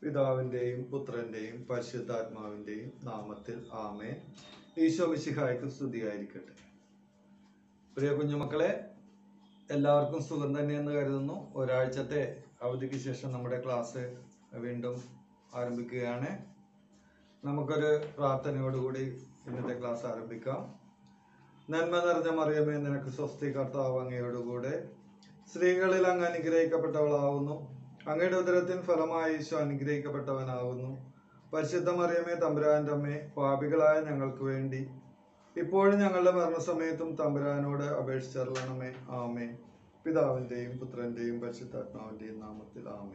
പിതാവിൻ്റെയും പുത്രൻ്റെയും പരിശുദ്ധാത്മാവിൻ്റെയും നാമത്തിൽ ആമേൻ ഈശോ മിശിഹായ്ക്ക് സ്തുതിയായിരിക്കട്ടെ പ്രിയ കുഞ്ഞുമക്കളെ എല്ലാവർക്കും സുഖം തന്നെയെന്ന് കരുതുന്നു ഒരാഴ്ചത്തെ അവധിക്ക് ശേഷം നമ്മുടെ ക്ലാസ് വീണ്ടും ആരംഭിക്കുകയാണ് നമുക്കൊരു പ്രാർത്ഥനയോടുകൂടി ഇന്നത്തെ ക്ലാസ് ആരംഭിക്കാം നന്മ നിറഞ്ഞ മറിയമേ നിനക്ക് സ്വസ്തി കർത്താവ് അങ്ങയോടുകൂടെ സ്ത്രീകളിൽ അങ്ങ് അനുഗ്രഹിക്കപ്പെട്ടവളാവുന്നു അങ്ങയുടെ ഉദരത്തിൻ ഫലമായി ഈശോ അനുഗ്രഹിക്കപ്പെട്ടവനാകുന്നു പരിശുദ്ധ മറിയമേ തമ്പുരാൻ്റെ അമ്മേ പാപികളായ ഞങ്ങൾക്ക് വേണ്ടി ഇപ്പോഴും ഞങ്ങളുടെ മരണസമയത്തും തമ്പുരാനോട് അപേക്ഷിച്ചറിയണമേ ആമേ പിതാവിൻ്റെയും പുത്രൻ്റെയും പരിശുദ്ധാത്മാവിൻ്റെയും നാമത്തിൽ ആമേ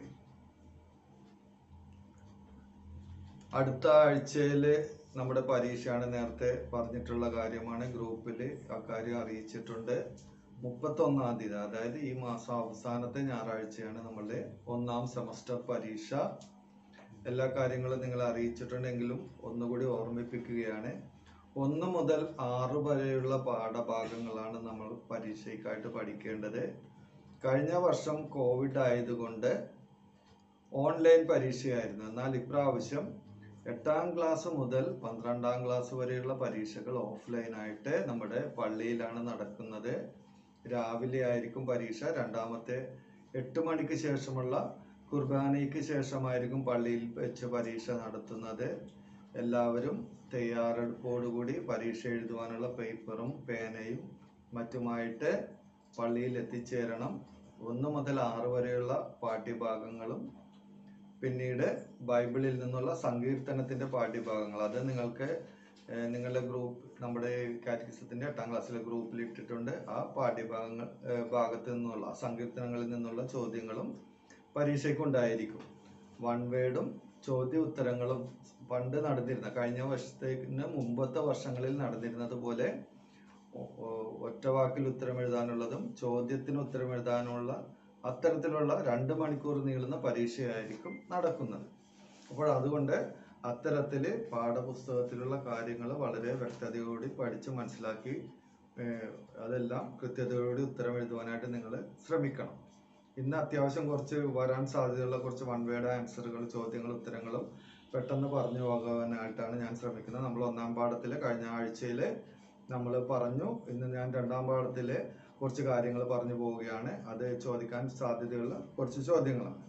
അടുത്ത ആഴ്ചയില് നമ്മുടെ പരീക്ഷയാണ് നേരത്തെ പറഞ്ഞിട്ടുള്ള കാര്യമാണ് ഗ്രൂപ്പിൽ അക്കാര്യം അറിയിച്ചിട്ടുണ്ട് മുപ്പത്തൊന്നാം തീയതി അതായത് ഈ മാസം അവസാനത്തെ ഞായറാഴ്ചയാണ് നമ്മളുടെ ഒന്നാം സെമസ്റ്റർ പരീക്ഷ എല്ലാ കാര്യങ്ങളും നിങ്ങൾ അറിയിച്ചിട്ടുണ്ടെങ്കിലും ഒന്നുകൂടി ഓർമ്മിപ്പിക്കുകയാണ് ഒന്ന് മുതൽ ആറ് വരെയുള്ള പാഠഭാഗങ്ങളാണ് നമ്മൾ പരീക്ഷയ്ക്കായിട്ട് പഠിക്കേണ്ടത് കഴിഞ്ഞ വർഷം കോവിഡ് ആയതുകൊണ്ട് ഓൺലൈൻ പരീക്ഷയായിരുന്നു എന്നാൽ ഇപ്രാവശ്യം എട്ടാം ക്ലാസ് മുതൽ പന്ത്രണ്ടാം ക്ലാസ് വരെയുള്ള പരീക്ഷകൾ ഓഫ്ലൈൻ ആയിട്ട് നമ്മുടെ പള്ളിയിലാണ് നടക്കുന്നത് രാവിലെ ആയിരിക്കും പരീക്ഷ രണ്ടാമത്തെ എട്ട് മണിക്ക് ശേഷമുള്ള കുർബാനയ്ക്ക് ശേഷമായിരിക്കും പള്ളിയിൽ വെച്ച് പരീക്ഷ നടത്തുന്നത് എല്ലാവരും തയ്യാറെടുപ്പോടുകൂടി പരീക്ഷ എഴുതുവാനുള്ള പേപ്പറും പേനയും മറ്റുമായിട്ട് പള്ളിയിൽ എത്തിച്ചേരണം ഒന്ന് മുതൽ ആറ് വരെയുള്ള പാഠ്യഭാഗങ്ങളും പിന്നീട് ബൈബിളിൽ നിന്നുള്ള സങ്കീർത്തനത്തിന്റെ പാഠ്യഭാഗങ്ങൾ അത് നിങ്ങൾക്ക് ഏഹ്, നിങ്ങളുടെ ഗ്രൂപ്പ് നമ്മുടെ കാറ്റഗിസത്തിന്റെ എട്ടാം ക്ലാസ്സിലെ ഗ്രൂപ്പിൽ ഇട്ടിട്ടുണ്ട് ആ പാഠ്യഭാഗങ്ങൾ ഏഹ്, ഭാഗത്ത് നിന്നുള്ള സങ്കീർത്തനങ്ങളിൽ നിന്നുള്ള ചോദ്യങ്ങളും പരീക്ഷയ്ക്ക് ഉണ്ടായിരിക്കും വൺ വേർഡും ചോദ്യ ഉത്തരങ്ങളും പണ്ട് നടന്നിരുന്ന കഴിഞ്ഞ വർഷത്തേക്കിന് മുമ്പത്തെ വർഷങ്ങളിൽ നടന്നിരുന്നത് പോലെ ഒ- ഒ- ഒറ്റ വാക്കിൽ ഉത്തരം എഴുതാനുള്ളതും ചോദ്യത്തിന് ഉത്തരം എഴുതാനുള്ള അത്തരത്തിലുള്ള രണ്ട് മണിക്കൂർ നീളുന്ന പരീക്ഷയായിരിക്കും നടക്കുന്നത് അപ്പോൾ അതുകൊണ്ട് അത്തരത്തില് പാഠപുസ്തകത്തിലുള്ള കാര്യങ്ങൾ വളരെ വ്യക്തതയോടെ പഠിച്ച് മനസ്സിലാക്കി ഏഹ്, അതെല്ലാം കൃത്യതയോടെ ഉത്തരം എഴുതുവാനായിട്ട് നിങ്ങൾ ശ്രമിക്കണം ഇന്ന് അത്യാവശ്യം കുറച്ച് വരാൻ സാധ്യതയുള്ള കുറച്ച് വൺ വേർഡ് ആൻസറുകൾ ചോദ്യങ്ങളും ഉത്തരങ്ങളും പെട്ടെന്ന് പറഞ്ഞു പോകാനായിട്ടാണ് ഞാൻ ശ്രമിക്കുന്നത് നമ്മൾ ഒന്നാം പാഠത്തില് കഴിഞ്ഞ ആഴ്ചയില് നമ്മൾ പറഞ്ഞു ഇന്ന് ഞാൻ രണ്ടാം പാഠത്തില് കുറച്ച് കാര്യങ്ങൾ പറഞ്ഞു പോവുകയാണ് അത് ചോദിക്കാൻ സാധ്യതയുള്ള കുറച്ച് ചോദ്യങ്ങളാണ്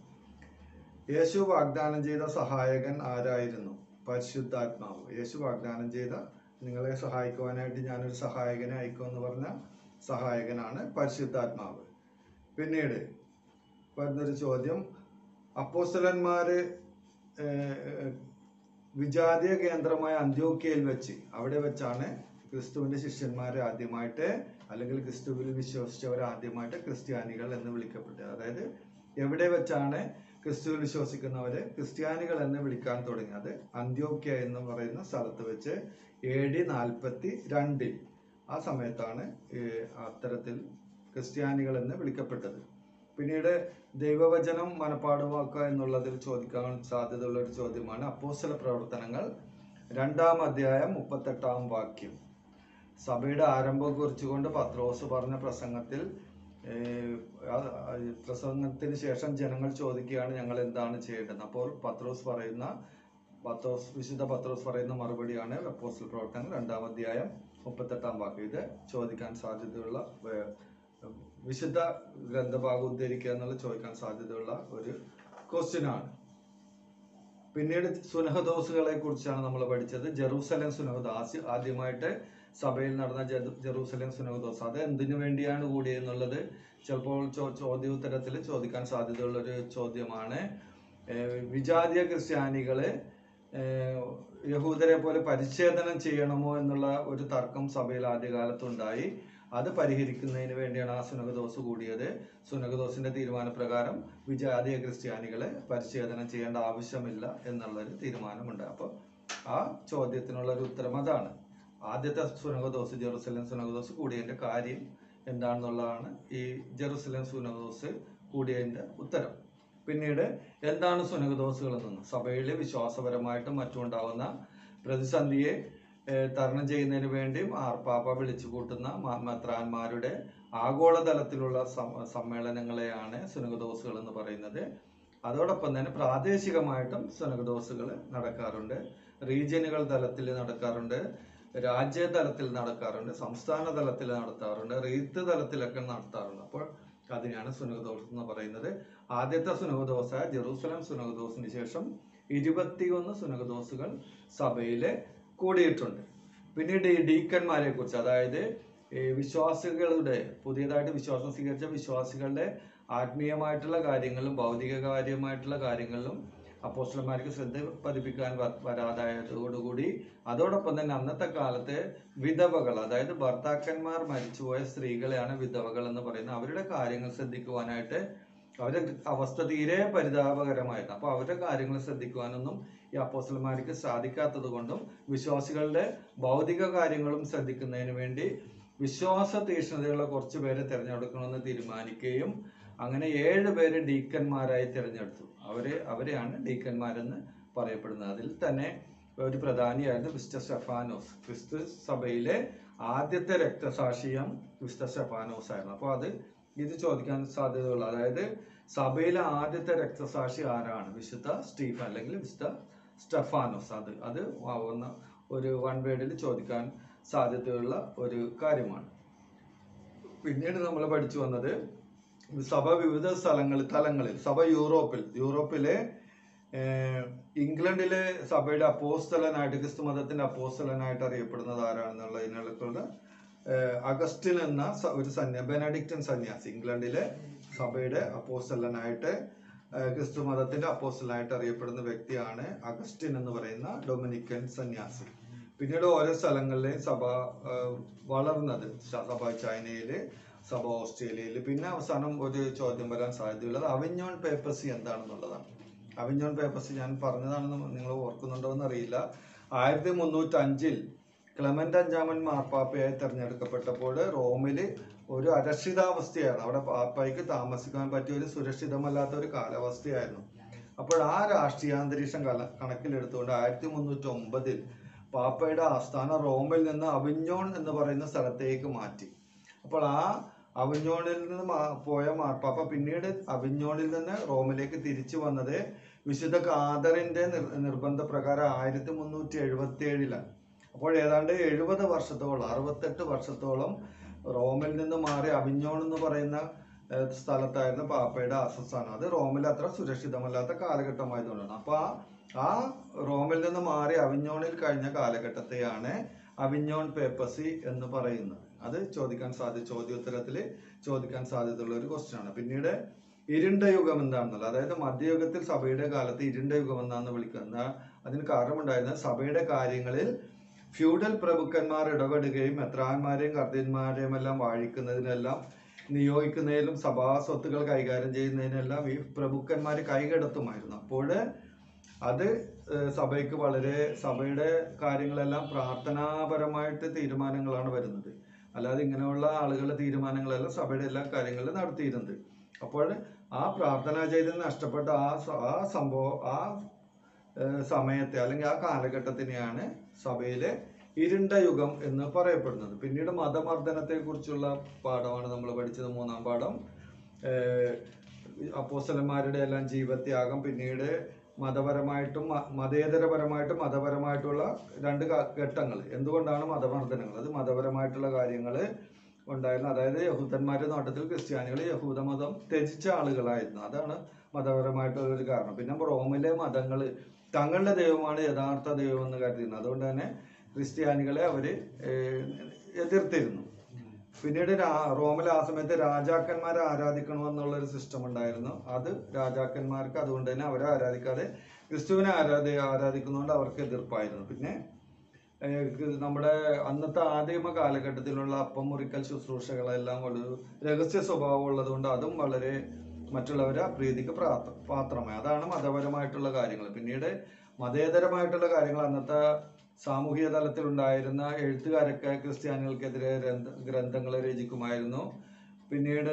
യേശു വാഗ്ദാനം ചെയ്ത സഹായകൻ ആരായിരുന്നു പരിശുദ്ധാത്മാവ് യേശു വാഗ്ദാനം ചെയ്ത നിങ്ങളെ സഹായിക്കുവാനായിട്ട് ഞാനൊരു സഹായകനെ അയക്കുമെന്ന് പറഞ്ഞ സഹായകനാണ് പരിശുദ്ധാത്മാവ് പിന്നീട് വരുന്നൊരു ചോദ്യം അപ്പോസ്തലന്മാര് ഏഹ്, വിജാതീയ കേന്ദ്രമായ അന്ത്യോക്യയിൽ വെച്ച് അവിടെ വെച്ചാണ് ക്രിസ്തുവിന്റെ ശിഷ്യന്മാരെ ആദ്യമായിട്ട് അല്ലെങ്കിൽ ക്രിസ്തുവിൽ വിശ്വസിച്ചവർ ആദ്യമായിട്ട് ക്രിസ്ത്യാനികൾ എന്ന് വിളിക്കപ്പെട്ടത് അതായത് എവിടെ വെച്ചാണ് ക്രിസ്തുവിൽ വിശ്വസിക്കുന്നവരെ ക്രിസ്ത്യാനികൾ എന്ന് വിളിക്കാൻ തുടങ്ങിയത് അന്ത്യോക്യ എന്ന് പറയുന്ന സ്ഥലത്ത് വെച്ച് എ ഡി നാൽപ്പത്തി രണ്ടിൽ ആ സമയത്താണ് ഈ അത്തരത്തിൽ ക്രിസ്ത്യാനികൾ എന്ന് വിളിക്കപ്പെട്ടത് പിന്നീട് ദൈവവചനം മനപ്പാടുമാക്കുക എന്നുള്ളതിൽ ചോദിക്കാൻ സാധ്യതയുള്ള ഒരു ചോദ്യമാണ് അപ്പോസ്തല പ്രവർത്തനങ്ങൾ രണ്ടാം അധ്യായം മുപ്പത്തെട്ടാം വാക്യം സഭയുടെ ആരംഭം കുറിച്ചുകൊണ്ട് പത്രോസ് പറഞ്ഞ പ്രസംഗത്തിൽ ഏഹ്, ആ- ആ പ്രസംഗത്തിന് ശേഷം ജനങ്ങൾ ചോദിക്കുകയാണ് ഞങ്ങൾ എന്താണ് ചെയ്യേണ്ടത് അപ്പോൾ പത്രോസ് പറയുന്ന പത്രോസ് വിശുദ്ധ പത്രോസ് പറയുന്ന മറുപടിയാണ് അപ്പോസ്റ്റൽ പ്രവർത്തനങ്ങൾ രണ്ടാം അധ്യായം മുപ്പത്തെട്ടാം വാക്യം ഇത് ചോദിക്കാൻ സാധ്യതയുള്ള വേ- വിശുദ്ധ ഗ്രന്ഥഭാഗം ഉദ്ധരിക്കുക എന്നുള്ളത് ചോദിക്കാൻ സാധ്യതയുള്ള ഒരു ക്വസ്റ്റ്യൻ ആണ് പിന്നീട് സുനഹദോസുകളെ കുറിച്ചാണ് നമ്മൾ പഠിച്ചത് ജെറൂസലേം സുനഹദോസ് ആദ്യമായിട്ട് സഭയിൽ നടന്ന ജെറു- ജെറൂസലേം സുനഹദോസ് അത് എന്തിനു വേണ്ടിയാണ് കൂടിയെന്നുള്ളത് ചിലപ്പോൾ ചോ- ചോദ്യോത്തരത്തിൽ ചോദിക്കാൻ സാധ്യതയുള്ള ഒരു ചോദ്യമാണ് ഏഹ് വിജാതീയ ക്രിസ്ത്യാനികള് ഏഹ് യഹൂദരെ പോലെ പരിച്ഛേദനം ചെയ്യണമോ എന്നുള്ള ഒരു തർക്കം സഭയിൽ ആദ്യകാലത്തുണ്ടായി അത് പരിഹരിക്കുന്നതിന് വേണ്ടിയാണ് ആ സുനകദോസ് കൂടിയത് സുനകദോസിന്റെ തീരുമാനപ്രകാരം വിജാതീയ ക്രിസ്ത്യാനികളെ പരിച്ഛേദനം ചെയ്യേണ്ട ആവശ്യമില്ല എന്നുള്ളൊരു തീരുമാനമുണ്ട് അപ്പോൾ ആ ചോദ്യത്തിനുള്ള ഒരു ഉത്തരം അതാണ് ആദ്യത്തെ സുനകദോസ് ജെറുസലേം സുനകദോസ് കൂടിയതിന്റെ കാര്യം എന്താണെന്നുള്ളതാണ് ഈ ജെറുസലേം സുനകദോസ് കൂടിയതിന്റെ ഉത്തരം പിന്നീട് എന്താണ് സുനകദോസുകൾ എന്നത് സഭയിലെ വിശ്വാസപരമായിട്ടും മറ്റും ഉണ്ടാകുന്ന പ്രതിസന്ധിയെ ഏഹ്, തരണം ചെയ്യുന്നതിന് വേണ്ടി മാർപ്പാപ്പ വിളിച്ചു കൂട്ടുന്ന മ- മെത്രാന്മാരുടെ ആഗോളതലത്തിലുള്ള സം- സമ്മേളനങ്ങളെയാണ് സുനകദോസുകൾ എന്ന് പറയുന്നത് അതോടൊപ്പം തന്നെ പ്രാദേശികമായിട്ടും സുനകദോസുകൾ നടക്കാറുണ്ട് റീജിയനുകൾ തലത്തിൽ നടക്കാറുണ്ട് രാജ്യ തലത്തിൽ നടക്കാറുണ്ട് സംസ്ഥാന തലത്തിൽ നടത്താറുണ്ട് റീത്ത് തലത്തിലൊക്കെ നടത്താറുണ്ട് അപ്പോൾ അതിനാണ് സുനകദോസ് എന്ന് പറയുന്നത് ആദ്യത്തെ സുനകദോസ ജെറൂസലം സുനകദോസിന് ശേഷം ഇരുപത്തിയൊന്ന് സുനകദോസുകൾ സഭയിൽ കൂടിയിട്ടുണ്ട് പിന്നീട് ഈ ഡീക്കന്മാരെ കുറിച്ച് അതായത് ഈ വിശ്വാസികളുടെ പുതിയതായിട്ട് വിശ്വാസം സ്വീകരിച്ച വിശ്വാസികളുടെ ആത്മീയമായിട്ടുള്ള കാര്യങ്ങളിലും ഭൗതിക കാര്യമായിട്ടുള്ള കാര്യങ്ങളിലും അപ്പോസ്റ്റലന്മാർക്ക് ശ്രദ്ധ പതിപ്പിക്കാൻ വ- വരാതായതോടുകൂടി അതോടൊപ്പം തന്നെ അന്നത്തെ കാലത്തെ വിധവകൾ അതായത് ഭർത്താക്കന്മാർ മരിച്ചുപോയ സ്ത്രീകളെയാണ് വിധവകൾ എന്ന് പറയുന്നത് അവരുടെ കാര്യങ്ങൾ ശ്രദ്ധിക്കുവാനായിട്ട് അവരുടെ അവസ്ഥ തീരെ പരിതാപകരമായിരുന്നു അപ്പോൾ അവരുടെ കാര്യങ്ങൾ ശ്രദ്ധിക്കുവാനൊന്നും ഈ അപ്പോസ്റ്റലന്മാർക്ക് സാധിക്കാത്തത് കൊണ്ടും വിശ്വാസികളുടെ ഭൗതിക കാര്യങ്ങളും ശ്രദ്ധിക്കുന്നതിന് വേണ്ടി വിശ്വാസ തീക്ഷ്ണതയുള്ള കുറച്ച് പേരെ തിരഞ്ഞെടുക്കണമെന്ന് തീരുമാനിക്കുകയും അങ്ങനെ ഏഴ് പേര് ഡീക്കന്മാരായി തിരഞ്ഞെടുത്തു അവര് അവരെയാണ് ഡീക്കന്മാരെന്ന് പറയപ്പെടുന്നത് അതിൽ തന്നെ ഒരു പ്രധാനിയായിരുന്നു വിസ്ത സ്റ്റെഫാനോസ് ക്രിസ്തു സഭയിലെ ആദ്യത്തെ രക്തസാക്ഷിയം വിസ്ത സ്റ്റെഫാനോസ് ആയിരുന്നു അപ്പോൾ അത് ഇത് ചോദിക്കാൻ സാധ്യതയുള്ള അതായത് സഭയിലെ ആദ്യത്തെ രക്തസാക്ഷി ആരാണ് വിശുദ്ധ സ്റ്റീഫൻ അല്ലെങ്കിൽ വിശുദ്ധ സ്റ്റെഫാനോസ് അത് അത് ആവുന്ന ഒരു വൺ വേർഡിൽ ചോദിക്കാൻ സാധ്യതയുള്ള ഒരു കാര്യമാണ് പിന്നീട് നമ്മൾ പഠിച്ചു വന്നത് സഭ വിവിധ സ്ഥലങ്ങളിൽ തലങ്ങളിൽ സഭ യൂറോപ്പിൽ യൂറോപ്പിലെ ഏഹ്, ഇംഗ്ലണ്ടിലെ സഭയുടെ അപ്പോസ്തലനായിട്ട് ക്രിസ്തു മതത്തിന്റെ അപ്പോസ്തലനായിട്ട് അറിയപ്പെടുന്നത് ആരാണെന്നുള്ളതിനുള്ള ഏഹ്, അഗസ്റ്റിൻ എന്ന സ- ഒരു സന്യാ ബെനഡിക്റ്റൻ സന്യാസി ഇംഗ്ലണ്ടിലെ സഭയുടെ അപ്പോസ്തലനായിട്ട് ഏഹ്, ക്രിസ്തു മതത്തിന്റെ അപ്പോസ്തലനായിട്ട് അറിയപ്പെടുന്ന വ്യക്തിയാണ് അഗസ്റ്റിൻ എന്ന് പറയുന്ന ഡൊമിനിക്കൻ സന്യാസി പിന്നീട് ഓരോ സ്ഥലങ്ങളിലെയും സഭ ഏഹ്, വളർന്നത് സ- സഭ ചൈനയില് സഭ ഓസ്ട്രേലിയയിൽ പിന്നെ അവസാനം ഒരു ചോദ്യം വരാൻ സാധ്യതയുള്ളത് അവിഞ്ഞോൺ പേപ്പസി എന്താണെന്നുള്ളതാണ് അവിഞ്ഞോൺ പേപ്പസി ഞാൻ പറഞ്ഞതാണെന്ന് നിങ്ങൾ ഓർക്കുന്നുണ്ടോ എന്ന് അറിയില്ല ആയിരത്തി മുന്നൂറ്റി അഞ്ചിൽ ക്ലെമന്റ് അഞ്ചാമൻ മാർപ്പാപ്പയായി തെരഞ്ഞെടുക്കപ്പെട്ടപ്പോൾ റോമില് ഒരു അരക്ഷിതാവസ്ഥയായിരുന്നു അവിടെ പാപ്പായ്ക്ക് താമസിക്കാൻ പറ്റിയ ഒരു സുരക്ഷിതമല്ലാത്ത ഒരു കാലാവസ്ഥയായിരുന്നു അപ്പോൾ ആ രാഷ്ട്രീയാന്തരീക്ഷം കല- കണക്കിലെടുത്തുകൊണ്ട് ആയിരത്തി മുന്നൂറ്റി ഒമ്പതിൽ പാപ്പയുടെ ആസ്ഥാനം റോമിൽ നിന്ന് അവിഞ്ഞോൺ എന്ന് പറയുന്ന സ്ഥലത്തേക്ക് മാറ്റി അപ്പോൾ ആ അവിഞ്ഞോണിൽ നിന്ന് മാ- പോയ മാർപ്പാപ്പ പിന്നീട് അവിഞ്ഞോണിൽ നിന്ന് റോമിലേക്ക് തിരിച്ചു വന്നത് വിശുദ്ധ കാതറിന്റെ നിർ- നിർബന്ധ പ്രകാരം ആയിരത്തി മുന്നൂറ്റി എഴുപത്തി ഏഴിലാണ് അപ്പോൾ ഏതാണ്ട് എഴുപത് വർഷത്തോളം അറുപത്തെട്ട് വർഷത്തോളം റോമിൽ നിന്ന് മാറി അവിഞ്ഞോൺ എന്ന് പറയുന്ന ഏഹ്, സ്ഥലത്തായിരുന്നു പാപ്പയുടെ ആസ്ഥാനം അത് റോമിൽ അത്ര സുരക്ഷിതമല്ലാത്ത കാലഘട്ടമായതുകൊണ്ടാണ് അപ്പൊ ആ ആ റോമിൽ നിന്ന് മാറി അവിഞ്ഞോണിൽ കഴിഞ്ഞ കാലഘട്ടത്തെയാണ് അവിഞ്ഞോൺ പേപ്പസി എന്ന് പറയുന്നത് അത് ചോദിക്കാൻ സാധ്യത ചോദ്യോത്തരത്തിൽ ചോദിക്കാൻ സാധ്യതയുള്ള ഒരു ക്വസ്റ്റ്യൻ ആണ് പിന്നീട് ഇരുണ്ട യുഗം എന്താണെന്നുള്ളത് അതായത് മധ്യയുഗത്തിൽ സഭയുടെ കാലത്ത് ഇരുണ്ട യുഗം എന്നാണ് വിളിക്കുന്നത് അതിന് കാരണമുണ്ടായിരുന്നത് സഭയുടെ കാര്യങ്ങളിൽ ഫ്യൂഡൽ പ്രഭുക്കന്മാർ ഇടപെടുകയും മെത്രാന്മാരെയും കർദ്ദന്മാരെയും എല്ലാം വാഴിക്കുന്നതിനെല്ലാം നിയോഗിക്കുന്നതിലും സഭാ സ്വത്തുക്കൾ കൈകാര്യം ചെയ്യുന്നതിനെല്ലാം ഈ പ്രഭുക്കന്മാർ കൈകടത്തുമായിരുന്നു അപ്പോൾ അത് ഏഹ്, സഭയ്ക്ക് വളരെ സഭയുടെ കാര്യങ്ങളെല്ലാം പ്രാർത്ഥനാപരമായിട്ട് തീരുമാനങ്ങളാണ് വരുന്നത് അല്ലാതെ ഇങ്ങനെയുള്ള ആളുകളുടെ തീരുമാനങ്ങളെല്ലാം സഭയുടെ എല്ലാ കാര്യങ്ങളിലും നടത്തിയിരുന്നത് അപ്പോൾ ആ പ്രാർത്ഥനാ ചൈതന്യം നഷ്ടപ്പെട്ട ആ സ- ആ സംഭവം ആ ഏഹ്, സമയത്തെ അല്ലെങ്കിൽ ആ കാലഘട്ടത്തിനെയാണ് സഭയിലെ ഇരുണ്ട യുഗം എന്ന് പറയപ്പെടുന്നത് പിന്നീട് മതമർദ്ദനത്തെ കുറിച്ചുള്ള പാഠമാണ് നമ്മൾ പഠിച്ചത് മൂന്നാം പാഠം ഏഹ്, അപ്പോസ്തലന്മാരുടെ എല്ലാം ജീവത്യാഗം പിന്നീട് മതപരമായിട്ടും മ- മതേതരപരമായിട്ടും മതപരമായിട്ടുള്ള രണ്ട് ഘട്ടങ്ങൾ എന്തുകൊണ്ടാണ് മതമർദ്ദനങ്ങൾ അത് മതപരമായിട്ടുള്ള കാര്യങ്ങൾ ഉണ്ടായിരുന്നു അതായത് യഹൂദന്മാരുടെ നോട്ടത്തിൽ ക്രിസ്ത്യാനികൾ യഹൂദമതം ത്യജിച്ച ആളുകളായിരുന്നു അതാണ് മതപരമായിട്ടുള്ള ഒരു കാരണം പിന്നെ റോമിലെ മതങ്ങൾ തങ്ങളുടെ ദൈവമാണ് യഥാർത്ഥ ദൈവം എന്ന് കരുതിയിരുന്നു അതുകൊണ്ട് തന്നെ ക്രിസ്ത്യാനികളെ അവര് ഏഹ്, എതിർത്തിരുന്നു പിന്നീട് രാ- റോമിൽ ആ സമയത്ത് രാജാക്കന്മാരെ ആരാധിക്കണമെന്നുള്ള ഒരു സിസ്റ്റം ഉണ്ടായിരുന്നു അത് രാജാക്കന്മാർക്ക് അതുകൊണ്ട് തന്നെ അവരെ ആരാധിക്കാതെ ക്രിസ്തുവിനെ ആരാധി ആരാധിക്കുന്നതുകൊണ്ട് അവർക്ക് എതിർപ്പായിരുന്നു പിന്നെ ഏഹ്, ക്ക് നമ്മുടെ അന്നത്തെ ആദിമ കാലഘട്ടത്തിലുള്ള അപ്പം മുറിക്കൽ ശുശ്രൂഷകളെല്ലാം ഒരു രഹസ്യ സ്വഭാവം ഉള്ളതുകൊണ്ട് അതും വളരെ മറ്റുള്ളവരെ പ്രീതിക്ക് പ്രാത്ര പാത്രമായി അതാണ് മതപരമായിട്ടുള്ള കാര്യങ്ങൾ പിന്നീട് മതേതരമായിട്ടുള്ള കാര്യങ്ങൾ അന്നത്തെ സാമൂഹിക തലത്തിൽ ഉണ്ടായിരുന്ന എഴുത്തുകാരൊക്കെ ക്രിസ്ത്യാനികൾക്കെതിരെ ഗ്രന്ഥ ഗ്രന്ഥങ്ങൾ രചിക്കുമായിരുന്നു പിന്നീട്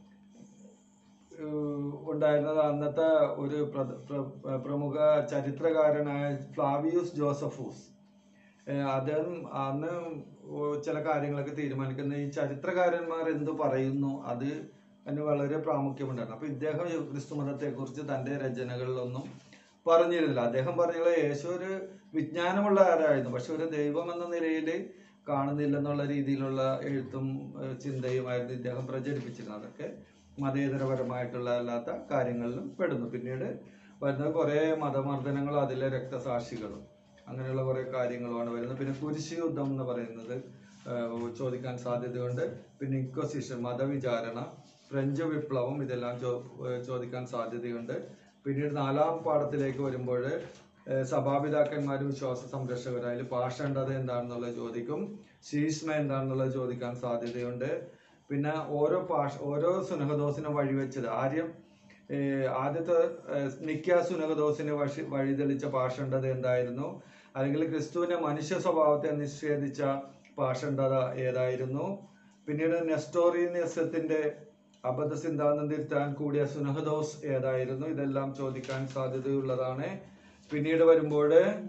ഏഹ് ഉണ്ടായിരുന്നത് അന്നത്തെ ഒരു പ്ര- പ്ര- പ്രമുഖ ചരിത്രകാരനായ ഫ്ലാവിയൂസ് ജോസഫൂസ് ഏഹ് അദ്ദേഹം അന്ന് ഓ- ചില കാര്യങ്ങളൊക്കെ തീരുമാനിക്കുന്ന ഈ ചരിത്രകാരന്മാർ എന്ത് പറയുന്നു അത് അതിന് വളരെ പ്രാമുഖ്യമുണ്ടായിരുന്നു അപ്പൊ ഇദ്ദേഹം ഈ ക്രിസ്തു മതത്തെക്കുറിച്ച് തന്റെ രചനകളിലൊന്നും പറഞ്ഞിരുന്നില്ല അദ്ദേഹം പറഞ്ഞത് യേശു ഒരു വിജ്ഞാനമുള്ള ആരായിരുന്നു പക്ഷെ ഒരു ദൈവം എന്ന നിലയിൽ കാണുന്നില്ലെന്നുള്ള രീതിയിലുള്ള എഴുത്തും ഏഹ് ചിന്തയുമായിരുന്നു ഇദ്ദേഹം പ്രചരിപ്പിച്ചിരുന്നത് അതൊക്കെ മതേതരപരമായിട്ടുള്ള അല്ലാത്ത കാര്യങ്ങളിലും പെടുന്നു പിന്നീട് വരുന്ന കുറേ മതമർദ്ദനങ്ങളും അതിലെ രക്തസാക്ഷികളും അങ്ങനെയുള്ള കുറേ കാര്യങ്ങളുമാണ് വരുന്നത് പിന്നെ കുരിശ് യുദ്ധം എന്ന് പറയുന്നത് ഏഹ് ചോദിക്കാൻ സാധ്യതയുണ്ട് പിന്നെ ഇക്വസിഷൻ മതവിചാരണ ഫ്രഞ്ച് വിപ്ലവം ഇതെല്ലാം ചോ ഏഹ് ചോദിക്കാൻ സാധ്യതയുണ്ട് പിന്നീട് നാലാം പാഠത്തിലേക്ക് വരുമ്പോൾ ഏഹ് സഭാപിതാക്കന്മാർ വിശ്വാസ സംരക്ഷകർ അതിൽ പാഷണ്ടത എന്താണെന്നുള്ളത് ചോദിക്കും ശീഷ്മ എന്താണെന്നുള്ളത് ചോദിക്കാൻ സാധ്യതയുണ്ട് പിന്നെ ഓരോ പാഷ ഓരോ സുനഹദോസിനെ വഴിവെച്ചത് ആര്യം ഏഹ് ആദ്യത്തെ ഏഹ് നിക്ക സുനഹദോസിനെ വഴി വഴിതെളിച്ച പാഷണ്ഡത എന്തായിരുന്നു അല്ലെങ്കിൽ ക്രിസ്തുവിന്റെ മനുഷ്യ സ്വഭാവത്തെ നിഷേധിച്ച പാഷണ്ഡത ഏതായിരുന്നു പിന്നീട് നെസ്റ്റോറിയനിസത്തിന്റെ അബദ്ധ സിദ്ധാന്തം തിരുത്താൻ കൂടിയ സുനഹദോസ് ഏതായിരുന്നു ഇതെല്ലാം ചോദിക്കാൻ സാധ്യതയുള്ളതാണ് പിന്നീട് വരുമ്പോൾ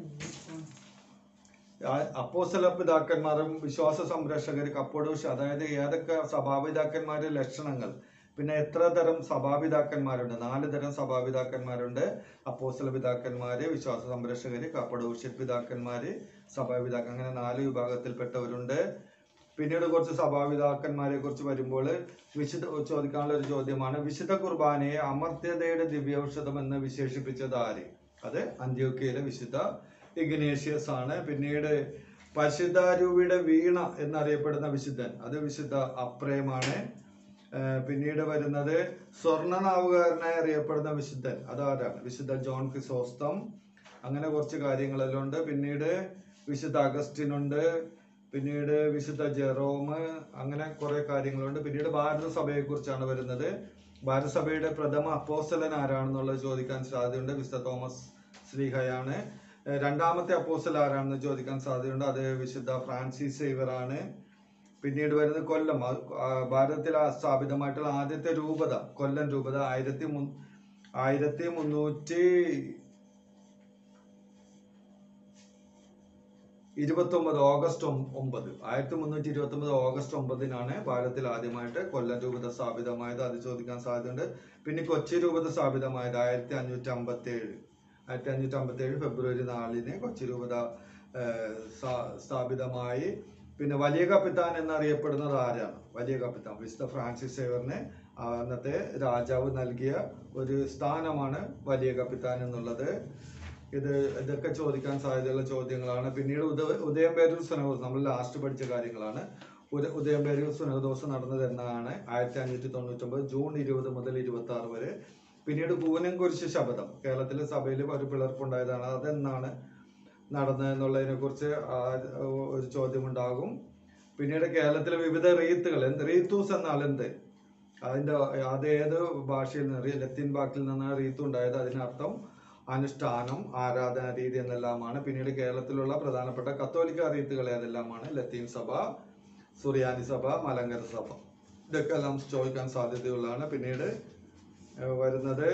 അപ്പോസല പിതാക്കന്മാരും വിശ്വാസ സംരക്ഷകർ കപ്പോടൂഷ് അതായത് ഏതൊക്കെ സഭാപിതാക്കന്മാരുടെ ലക്ഷണങ്ങൾ പിന്നെ എത്ര തരം സഭാപിതാക്കന്മാരുണ്ട് നാല് തരം സഭാപിതാക്കന്മാരുണ്ട് അപ്പോസ്തല പിതാക്കന്മാര് വിശ്വാസ സംരക്ഷകര് കപ്പടൂഷ്യ പിതാക്കന്മാര് സഭാപിതാക്കൾ അങ്ങനെ നാല് വിഭാഗത്തിൽപ്പെട്ടവരുണ്ട് പിന്നീട് കുറച്ച് സഭാപിതാക്കന്മാരെ കുറിച്ച് വരുമ്പോൾ വിശുദ്ധ ചോദിക്കാനുള്ള ഒരു ചോദ്യമാണ് വിശുദ്ധ കുർബാനയെ അമർത്യതയുടെ ദിവ്യൌഷധം എന്ന് വിശേഷിപ്പിച്ചത് ആര് അത് അന്ത്യോക്കയിലെ വിശുദ്ധ ഇഗ്നേഷ്യസ് ആണ് പിന്നീട് പരിശുദ്ധാരൂപിയുടെ വീണ എന്നറിയപ്പെടുന്ന വിശുദ്ധൻ അത് വിശുദ്ധ അപ്രയമാണ് ഏഹ് പിന്നീട് വരുന്നത് സ്വർണ്ണനാവുകാരനായി അറിയപ്പെടുന്ന വിശുദ്ധൻ അതാരാണ് വിശുദ്ധ ജോൺ ക്രിസോസ്തം അങ്ങനെ കുറച്ച് കാര്യങ്ങളെല്ലാം ഉണ്ട് പിന്നീട് വിശുദ്ധ അഗസ്റ്റിൻ ഉണ്ട് പിന്നീട് വിശുദ്ധ ജെറോം അങ്ങനെ കുറെ കാര്യങ്ങളുണ്ട് പിന്നീട് ഭാരത സഭയെ കുറിച്ചാണ് വരുന്നത് ഭാരത സഭയുടെ പ്രഥമ അപ്പോസ്തലൻ ആരാണെന്നുള്ളത് ചോദിക്കാൻ സാധ്യതയുണ്ട് വിശുദ്ധ തോമസ് ശ്രീഹയാണ് ഏഹ് രണ്ടാമത്തെ അപ്പോസ്റ്റൽ ആരാണെന്ന് ചോദിക്കാൻ സാധ്യതയുണ്ട് അത് വിശുദ്ധ ഫ്രാൻസിസ് സേവർ ആണ് പിന്നീട് വരുന്നത് കൊല്ലം അത് ആ ഭാരതത്തിൽ ആ സ്ഥാപിതമായിട്ടുള്ള ആദ്യത്തെ രൂപത കൊല്ലം രൂപത ആയിരത്തി മു ആയിരത്തി മുന്നൂറ്റി ഇരുപത്തി ഒമ്പത് ഓഗസ്റ്റ് ഒം- ഒമ്പത് ആയിരത്തി മുന്നൂറ്റി ഇരുപത്തി ഒമ്പത് ഓഗസ്റ്റ് ഒമ്പതിനാണ് ഭാരതത്തിൽ ആദ്യമായിട്ട് കൊല്ലം രൂപത സ്ഥാപിതമായത് അത് ചോദിക്കാൻ സാധ്യതയുണ്ട് പിന്നെ കൊച്ചി രൂപത സ്ഥാപിതമായത് ആയിരത്തി അഞ്ഞൂറ്റി അമ്പത്തി ഏഴ് ആയിരത്തി അഞ്ഞൂറ്റി അമ്പത്തി ഏഴ് ഫെബ്രുവരി നാലിന് കൊച്ചി രൂപത ഏഹ്, സ്ഥാ- സ്ഥാപിതമായി പിന്നെ വലിയ കപ്പിത്താൻ എന്നറിയപ്പെടുന്നത് ആരാണ് വലിയ കപ്പിത്താൻ വിശുദ്ധ ഫ്രാൻസിസ് സേവറിന് അന്നത്തെ രാജാവ് നൽകിയ ഒരു സ്ഥാനമാണ് വലിയ കപ്പിത്താൻ എന്നുള്ളത് ഇത് ഇതൊക്കെ ചോദിക്കാൻ സാധ്യതയുള്ള ചോദ്യങ്ങളാണ് പിന്നീട് ഉദ ഉദയംപേരൂർ സുനഹദോസ് നമ്മൾ ലാസ്റ്റ് പഠിച്ച കാര്യങ്ങളാണ് ഉദ ഉദയംപേരൂർ സുനഹദോസ് നടന്നത് എന്നാണ് ആയിരത്തി അഞ്ഞൂറ്റി തൊണ്ണൂറ്റൊമ്പത് ജൂൺ ഇരുപത് മുതൽ ഇരുപത്തി ആറ് വരെ പിന്നീട് പൂനംകുരിശ് ശബദം കേരളത്തിലെ സഭയിൽ ഒരു പിളർപ്പുണ്ടായതാണ് അതെന്നാണ് നടന്നതെന്നുള്ളതിനെ കുറിച്ച് ഒരു ചോദ്യമുണ്ടാകും പിന്നീട് കേരളത്തിലെ വിവിധ റീത്തുകൾ എന്ത് റീത്തൂസ് എന്നാൽ എന്ത് അതിന്റെ അത് ഏത് ഭാഷയിൽ നിന്ന് റീ- ലത്തീൻ വാക്കിൽ നിന്നാണ് റീത്ത് ഉണ്ടായത് അതിനർത്ഥം അനുഷ്ഠാനം ആരാധന രീതി എന്നെല്ലാമാണ് പിന്നീട് കേരളത്തിലുള്ള പ്രധാനപ്പെട്ട കത്തോലിക്ക റീത്തുകൾ ഏതെല്ലാമാണ് ലത്തീൻ സഭ സുറിയാനി സഭ മലങ്കര സഭ ഇതൊക്കെ എല്ലാം ചോദിക്കാൻ സാധ്യതയുള്ളതാണ് പിന്നീട് ഏഹ് വരുന്നത്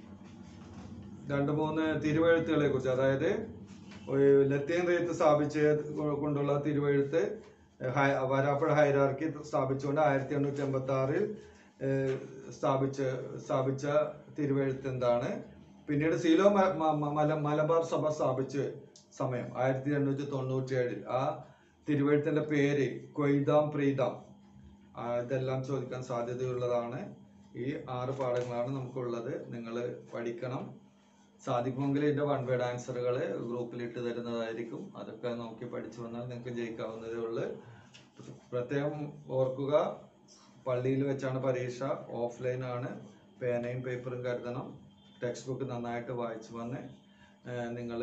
രണ്ട് മൂന്ന് തിരുവഴുത്തുകളെ കുറിച്ച് അതായത് ഒരു ലത്തീൻ റീത്ത് സ്ഥാപിച്ച കൊണ്ടുള്ള തിരുവഴുത്ത് ഹൈ- വരാപ്പുഴ ഹൈറാർക്കി സ്ഥാപിച്ചുകൊണ്ട് ആയിരത്തി എണ്ണൂറ്റി എൺപത്തി ആറിൽ സ്ഥാപിച്ച സ്ഥാപിച്ച തിരുവഴുത്ത് എന്താണ് പിന്നീട് സീലോ മ- മ- മ- മല മലബാർ സഭ സ്ഥാപിച്ച സമയം ആയിരത്തി എണ്ണൂറ്റി തൊണ്ണൂറ്റി ഏഴിൽ ആ തിരുവഴുത്തിന്റെ പേര് കൊയ്താം പ്രീതാം ആ, ഇതെല്ലാം ചോദിക്കാൻ സാധ്യതയുള്ളതാണ് ഈ ആറ് പാഠങ്ങളാണ് നമുക്കുള്ളത് നിങ്ങൾ പഠിക്കണം സാധിക്കുമെങ്കിൽ ഇതിന്റെ വൺ വേർഡ് ആൻസറുകൾ ഗ്രൂപ്പിൽ ഇട്ട് തരുന്നതായിരിക്കും അതൊക്കെ നോക്കി പഠിച്ചു വന്നാൽ നിങ്ങൾക്ക് ജയിക്കാവുന്നതേ ഉള്ളൂ പ്രത്യേകം ഓർക്കുക പള്ളിയിൽ വെച്ചാണ് പരീക്ഷ ഓഫ്ലൈൻ ആണ് പേനയും പേപ്പറും കരുതണം ടെക്സ്റ്റ് ബുക്ക് നന്നായിട്ട് വായിച്ചു വന്ന് നിങ്ങൾ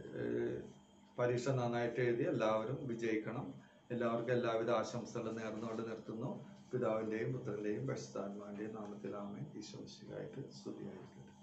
പരീക്ഷ നന്നായിട്ട് എഴുതി എല്ലാവരും വിജയിക്കണം എല്ലാവർക്കും എല്ലാവിധ ആശംസകളും നേർന്നുകൊണ്ട് നിർത്തുന്നു പിതാവിൻ്റെയും പുത്രൻ്റെയും പരിശുദ്ധാത്മാവിൻ്റെയും നാമത്തിലാമേ ഈശോ ശിവായിട്ട് സ്തുതിയായിരിക്കട്ടെ